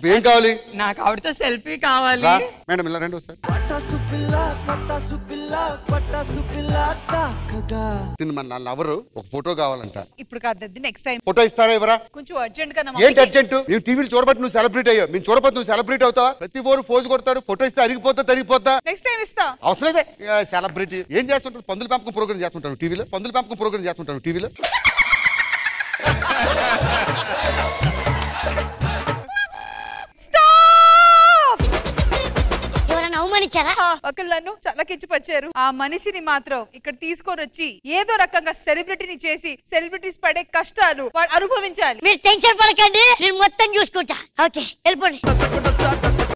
ఏం కావాలి నాకు ఆవిడతో సెల్ఫీ కావాలి రా మేడం ఇలా రండి ఒకసారి తిని మన నా లవరు ఒక ఫోటో కావాలంట ఇప్పుడు కాదు నెక్స్ట్ టైం ఫోటో ఇస్తారా ఇవరా కొంచెం అర్జెంట్ గా నా ఏంటి మమ్మీకి- అర్జెంట్ మేము టీవీలు చూడబట్టి నువ్వు సెలబ్రేట్ అయ్యావు మేము చూడబట్టి నువ్వు సెలబ్రేట్ అవుతావా ప్రతి ఓరు ఫోజు కొడతాడు ఫోటో ఇస్తే అరిగిపోతా తరిగిపోతా నెక్స్ట్ టైం ఇస్తా అవసరం లేదే సెలబ్రిటీ ఏం చేస్తుంటారు పందుల పెంపకం ప్రోగ్రామ్ చేస్తుంటాను టీవీలో పందుల పెంపకం ప్రోగ్రామ్ చేస్తుంటాను టీవీలో స్టాప్ ఎవరైనా అవమానించారా ఒకళ్ళు నన్ను చాలా కించపరిచారు ఆ మనిషిని మాత్రం ఇక్కడ తీసుకొని వచ్చి ఏదో రకంగా సెలబ్రిటీని చేసి సెలబ్రిటీస్ పడే కష్టాలు వాడు అనుభవించాలి మీరు టెన్షన్ పడకండి నేను మొత్తం చూసుకుంటా ఓకే వెళ్ళిపోండి